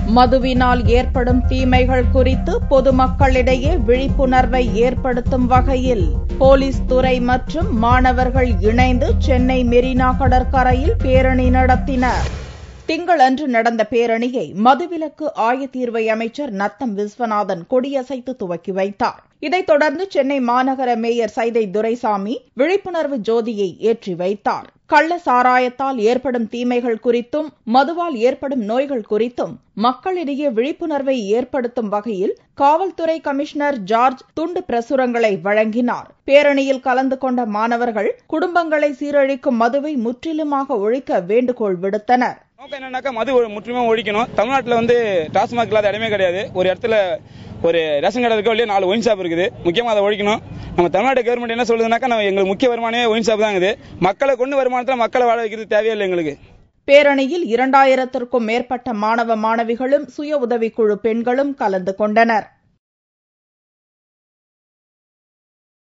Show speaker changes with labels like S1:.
S1: மதுவினால் ஏற்படும் தீமைகள் குறித்து பொதுமக்களிடையே விழிப்புணர்வை ஏற்படுத்தும் வகையில் போலீஸ் துறை மற்றும் மாணவர்கள் இணைந்து சென்னை மெரினா கடற்கரையில் பேரணி நடத்தினர் திங்களன்று நடந்த பேரணியை மதுவிலக்கு ஆயத்தீர்வை அமைச்சர் நத்தம் விஸ்வநாதன் கொடியசைத்து துவக்கி வைத்தார் இதைத் தொடர்ந்து சென்னை மாநகர மேயர் சைதை துரைசாமி விழிப்புணர்வு ஜோதியை ஏற்றி வைத்தார் கள்ள சாராயத்தால் ஏற்படும் தீமைகள் குறித்தும் மதுவால் ஏற்படும் நோய்கள் குறித்தும் மக்களிடையே விழிப்புணர்வை ஏற்படுத்தும் வகையில் காவல்துறை கமிஷனர் ஜார்ஜ் துண்டு பிரசுரங்களை வழங்கினார் பேரணியில் கலந்து கொண்ட மாணவர்கள் குடும்பங்களை சீரழிக்கும் மதுவை முற்றிலுமாக ஒழிக்க வேண்டுகோள் விடுத்தனர்
S2: நோக்கம் என்னன்னாக்கா மது முற்றிலுமே ஒழிக்கணும் தமிழ்நாட்டில் வந்து டாஸ்மாக் இல்லாத இடமே கிடையாது ஒரு இடத்துல ஒரு ரேஷன் கடை இருக்க வழியே நாலு ஒயின் ஷாப் இருக்குது முக்கியமாக அதை ஒழிக்கணும் நம்ம தமிழ்நாடு கவர்மெண்ட் என்ன சொல்லுதுனாக்கா நம்ம எங்களுக்கு முக்கிய வருமானமே ஒயின் ஷாப் தான் இருக்குது மக்களை கொண்டு வருமானத்தில் மக்களை வாழ வைக்கிறது தேவையில்லை எங்களுக்கு
S1: பேரணியில் இரண்டாயிரத்திற்கும் மேற்பட்ட மாணவ மாணவிகளும் சுய உதவிக்குழு பெண்களும் கலந்து கொண்டனர்